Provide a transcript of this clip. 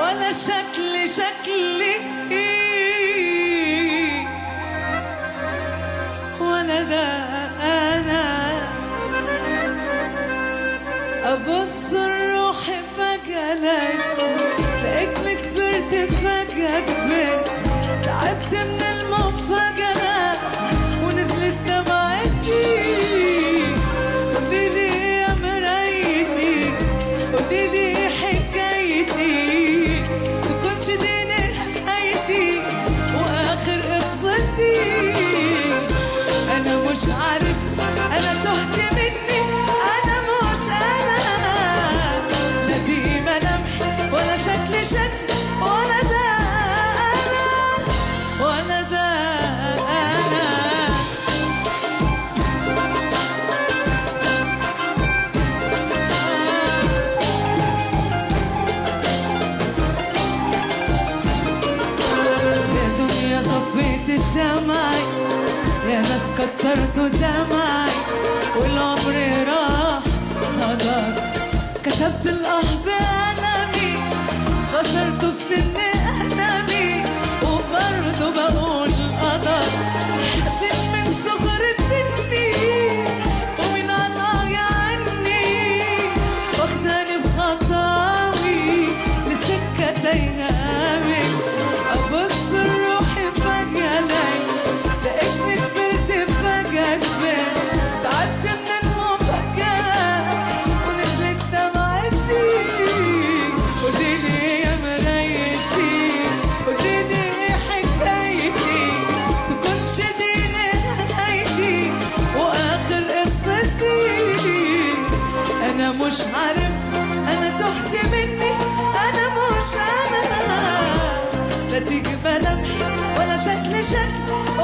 ولا شكلي شكلي ولا ده انا ابص الروح فجأة لقيتني كبرت فجأة كبرت تعبت من المفاجأة ونزلت دمعتي قولي لي يا مرايتي قولي لي حكايتي تكونش دي نهايتي واخر قصتي انا مش عارف انا تهت مني انا مش انا لا دي ملامح ولا شكل شكل ولا ده انا ولا ده انا يا دنيا طفيت الشمعي يا ناس كترتوا دمعي والعمر راح هدر كتبت الاه بقلمي كسرته بسن ألمي وبرضه بقول قدر حزين من صغر سني ومن الله عني واخداني بخطاوي لسكة تيهامي أبص لروحي فجأة لقيت لقيتني كبرت فجأة كبرت تعبت من المفاجأة ونزلت دمعتي قوليلي يا مرايتي قوليلي ايه حكايتي تكونش دي نهايتي واخر قصتي انا مش عارف انا تهت مني انا مش انا لا تيجي ملامحي ولا شكل شكل